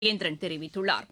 ராஜேந்திரன் தெரிவித்துள்ளார்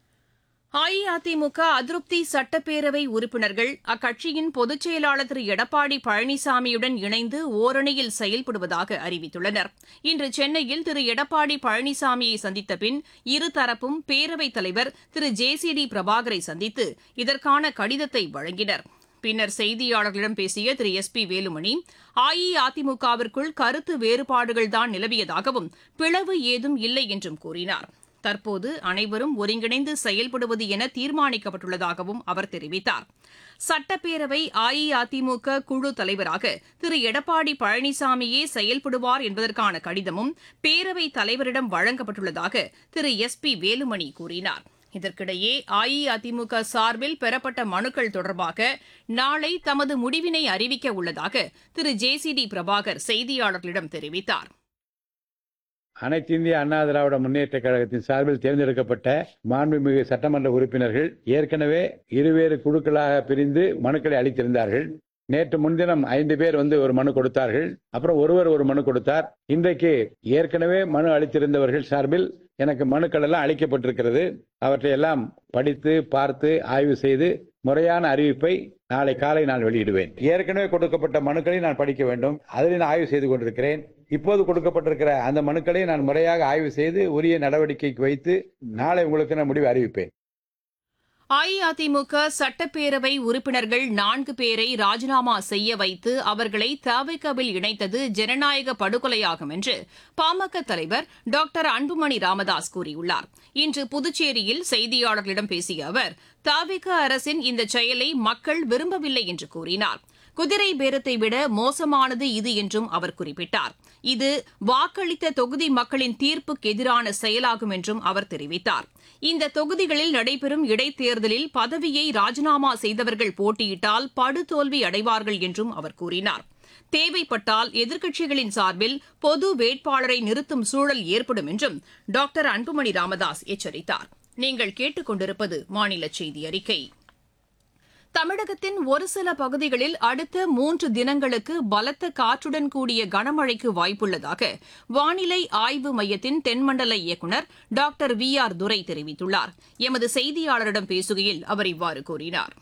அஇஅதிமுக அதிருப்தி சட்டப்பேரவை உறுப்பினர்கள் அக்கட்சியின் பொதுச் செயலாளர் திரு எடப்பாடி பழனிசாமியுடன் இணைந்து ஓரணியில் செயல்படுவதாக அறிவித்துள்ளனர் இன்று சென்னையில் திரு எடப்பாடி பழனிசாமியை சந்தித்த பின் இருதரப்பும் பேரவைத் தலைவர் திரு ஜே சி டி பிரபாகரை சந்தித்து இதற்கான கடிதத்தை வழங்கினர் பின்னர் செய்தியாளர்களிடம் பேசிய திரு எஸ் பி வேலுமணி அஇஅதிமுகவிற்குள் கருத்து வேறுபாடுகள்தான் நிலவியதாகவும் பிளவு ஏதும் இல்லை என்றும் கூறினார் தற்போது அனைவரும் ஒருங்கிணைந்து செயல்படுவது என தீர்மானிக்கப்பட்டுள்ளதாகவும் அவர் தெரிவித்தார் சட்டப்பேரவை அஇஅதிமுக குழு தலைவராக திரு எடப்பாடி பழனிசாமியே செயல்படுவார் என்பதற்கான கடிதமும் பேரவைத் தலைவரிடம் வழங்கப்பட்டுள்ளதாக திரு எஸ் பி வேலுமணி கூறினார் இதற்கிடையே அஇஅதிமுக சார்பில் பெறப்பட்ட மனுக்கள் தொடர்பாக நாளை தமது முடிவினை அறிவிக்க உள்ளதாக திரு ஜே சி டி பிரபாகர் செய்தியாளர்களிடம் தெரிவித்தார் அனைத்து இந்திய அண்ணா திராவிட முன்னேற்ற கழகத்தின் சார்பில் தேர்ந்தெடுக்கப்பட்ட மாண்புமிகு சட்டமன்ற உறுப்பினர்கள் ஏற்கனவே இருவேறு குழுக்களாக பிரிந்து மனுக்களை அளித்திருந்தார்கள் நேற்று முன்தினம் ஐந்து பேர் வந்து ஒரு மனு கொடுத்தார்கள் அப்புறம் ஒருவர் ஒரு மனு கொடுத்தார் இன்றைக்கு ஏற்கனவே மனு அளித்திருந்தவர்கள் சார்பில் எனக்கு மனுக்கள் எல்லாம் அளிக்கப்பட்டிருக்கிறது அவற்றை எல்லாம் படித்து பார்த்து ஆய்வு செய்து முறையான அறிவிப்பை நாளை காலை நான் வெளியிடுவேன் ஏற்கனவே கொடுக்கப்பட்ட மனுக்களை நான் படிக்க வேண்டும் அதில் நான் ஆய்வு செய்து கொண்டிருக்கிறேன் இப்போது கொடுக்கப்பட்டிருக்கிற அந்த மனுக்களை நான் முறையாக ஆய்வு செய்து உரிய நடவடிக்கைக்கு வைத்து நாளை உங்களுக்கு நான் முடிவு அறிவிப்பேன் அஇஅதிமுக சட்டப்பேரவை உறுப்பினர்கள் நான்கு பேரை ராஜினாமா செய்ய வைத்து அவர்களை தவிகவில் இணைத்தது ஜனநாயக படுகொலையாகும் என்று பாமக தலைவர் டாக்டர் அன்புமணி ராமதாஸ் கூறியுள்ளார் இன்று புதுச்சேரியில் செய்தியாளர்களிடம் பேசிய அவர் தவிக அரசின் இந்த செயலை மக்கள் விரும்பவில்லை என்று கூறினார் குதிரை பேரத்தை விட மோசமானது இது என்றும் அவர் குறிப்பிட்டார் இது வாக்களித்த தொகுதி மக்களின் தீர்ப்புக்கு எதிரான செயலாகும் என்றும் அவர் தெரிவித்தார் இந்த தொகுதிகளில் நடைபெறும் இடைத்தேர்தலில் பதவியை ராஜினாமா செய்தவர்கள் போட்டியிட்டால் படுதோல்வி அடைவார்கள் என்றும் அவர் கூறினார் தேவைப்பட்டால் எதிர்க்கட்சிகளின் சார்பில் பொது வேட்பாளரை நிறுத்தும் சூழல் ஏற்படும் என்றும் டாக்டர் அன்புமணி ராமதாஸ் எச்சரித்தார் நீங்கள் கேட்டுக்கொண்டிருப்பது மாநில செய்தி அறிக்கை தமிழகத்தின் ஒரு சில பகுதிகளில் அடுத்த மூன்று தினங்களுக்கு பலத்த காற்றுடன் கூடிய கனமழைக்கு வாய்ப்புள்ளதாக வானிலை ஆய்வு மையத்தின் தென்மண்டல இயக்குநர் டாக்டர் வி ஆர் துரை தெரிவித்துள்ளார் எமது செய்தியாளரிடம் பேசுகையில் அவர் இவ்வாறு கூறினார்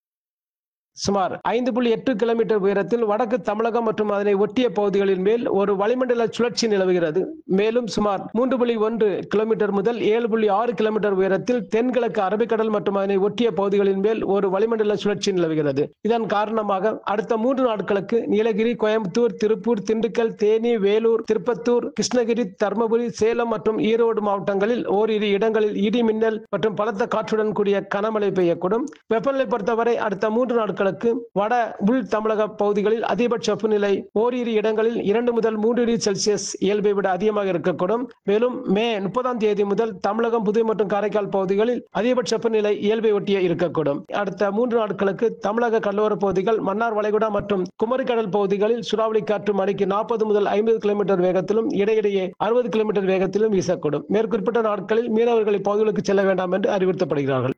சுமார் ஐந்து புள்ளி எட்டு கிலோமீட்டர் உயரத்தில் வடக்கு தமிழகம் மற்றும் அதனை ஒட்டிய பகுதிகளின் மேல் ஒரு வளிமண்டல சுழற்சி நிலவுகிறது மேலும் சுமார் மூன்று புள்ளி ஒன்று கிலோமீட்டர் முதல் ஏழு புள்ளி ஆறு கிலோமீட்டர் உயரத்தில் தென்கிழக்கு அரபிக்கடல் மற்றும் அதனை ஒட்டிய பகுதிகளின் மேல் ஒரு வளிமண்டல சுழற்சி நிலவுகிறது இதன் காரணமாக அடுத்த மூன்று நாட்களுக்கு நீலகிரி கோயம்புத்தூர் திருப்பூர் திண்டுக்கல் தேனி வேலூர் திருப்பத்தூர் கிருஷ்ணகிரி தருமபுரி சேலம் மற்றும் ஈரோடு மாவட்டங்களில் ஓரிரு இடங்களில் இடி மின்னல் மற்றும் பலத்த காற்றுடன் கூடிய கனமழை பெய்யக்கூடும் வெப்பநிலை பொறுத்தவரை அடுத்த மூன்று நாட்களுக்கு வட உள் தமிழக பகுதிகளில் அதிகபட்ச வெப்பநிலை ஓரிரு இடங்களில் இரண்டு முதல் மூன்று டிகிரி செல்சியஸ் இயல்பை விட அதிகமாக இருக்கக்கூடும் மேலும் மே முப்பதாம் தேதி முதல் தமிழகம் புதுவை மற்றும் காரைக்கால் பகுதிகளில் அதிகபட்ச வெப்பநிலை இயல்பை ஒட்டியே இருக்கக்கூடும் அடுத்த மூன்று நாட்களுக்கு தமிழக கடலோர பகுதிகள் மன்னார் வளைகுடா மற்றும் குமரிக்கடல் பகுதிகளில் சூறாவளி காற்று மணிக்கு நாற்பது முதல் ஐம்பது கிலோமீட்டர் வேகத்திலும் இடையிடையே அறுபது கிலோமீட்டர் வேகத்திலும் வீசக்கூடும் மேற்குறிப்பிட்ட நாட்களில் மீனவர்கள் இப்பகுதிகளுக்கு செல்ல வேண்டாம் என்று அறிவுறுத்தப்படுகிறார்கள்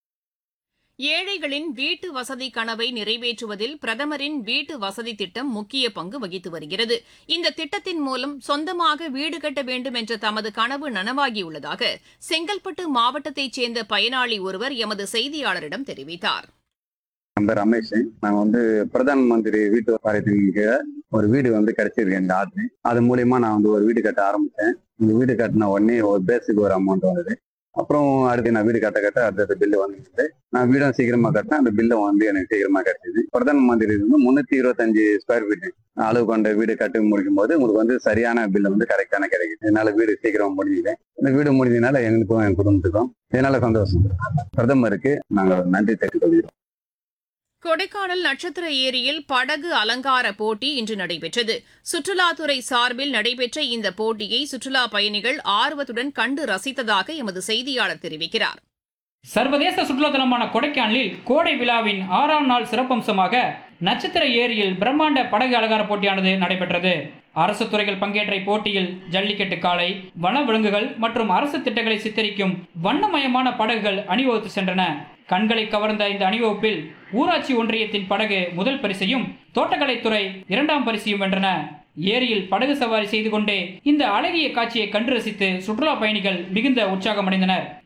ஏழைகளின் வீட்டு வசதி கனவை நிறைவேற்றுவதில் பிரதமரின் வீட்டு வசதி திட்டம் முக்கிய பங்கு வகித்து வருகிறது இந்த திட்டத்தின் மூலம் சொந்தமாக வீடு கட்ட வேண்டும் என்ற தமது கனவு நனவாகியுள்ளதாக செங்கல்பட்டு மாவட்டத்தைச் சேர்ந்த பயனாளி ஒருவர் எமது செய்தியாளரிடம் தெரிவித்தார் என் பேர் ரமேஷ் நான் வந்து பிரதான் மந்திரி வீட்டு வாரியத்தின் கீழே ஒரு வீடு வந்து கிடைச்சிருக்கு இந்த ஆர்டர் அது மூலியமா நான் வந்து ஒரு வீடு கட்ட ஆரம்பிச்சேன் இந்த வீடு கட்டின உடனே ஒரு பேசிக் ஒரு அமௌண்ட் வந்தது அப்புறம் அடுத்து நான் வீடு கட்ட கட்ட அடுத்த பில்லு வந்துச்சு நான் வீடும் சீக்கிரமா கட்டினேன் அந்த பில்லும் வந்து எனக்கு சீக்கிரமா கிடைச்சது பிரதான் மந்திரி வந்து முன்னூத்தி இருபத்தஞ்சு ஸ்கொயர் ஃபீட் அளவு கொண்ட வீடு கட்டி முடிக்கும் போது உங்களுக்கு வந்து சரியான பில்லு வந்து கரெக்டான கிடைக்குது இதனால வீடு சீக்கிரமா முடிஞ்சுது இந்த வீடு முடிஞ்சதுனால எங்களுக்கும் என் குடும்பத்துக்கும் இதனால சந்தோஷம் பிரதமருக்கு நாங்கள் நன்றி தெரிவித்துக் கொள்கிறோம் கொடைக்கானல் நட்சத்திர ஏரியில் படகு அலங்கார போட்டி இன்று நடைபெற்றது சுற்றுலாத்துறை சார்பில் நடைபெற்ற இந்த போட்டியை சுற்றுலா பயணிகள் ஆர்வத்துடன் கண்டு ரசித்ததாக எமது செய்தியாளர் தெரிவிக்கிறார் சர்வதேச சுற்றுலாத்தலமான கொடைக்கானலில் கோடை விழாவின் ஆறாம் நாள் சிறப்பம்சமாக நட்சத்திர ஏரியில் பிரம்மாண்ட படகு அலங்கார போட்டியானது நடைபெற்றது அரசு துறைகள் பங்கேற்ற இப்போட்டியில் ஜல்லிக்கட்டு காளை வன விலங்குகள் மற்றும் அரசு திட்டங்களை சித்தரிக்கும் வண்ணமயமான படகுகள் அணிவகுத்து சென்றன கண்களை கவர்ந்த இந்த அணிவகுப்பில் ஊராட்சி ஒன்றியத்தின் படகு முதல் பரிசையும் தோட்டக்கலைத்துறை இரண்டாம் பரிசையும் வென்றன ஏரியில் படகு சவாரி செய்து கொண்டே இந்த அழகிய காட்சியை கண்டு ரசித்து சுற்றுலா பயணிகள் மிகுந்த உற்சாகமடைந்தனர்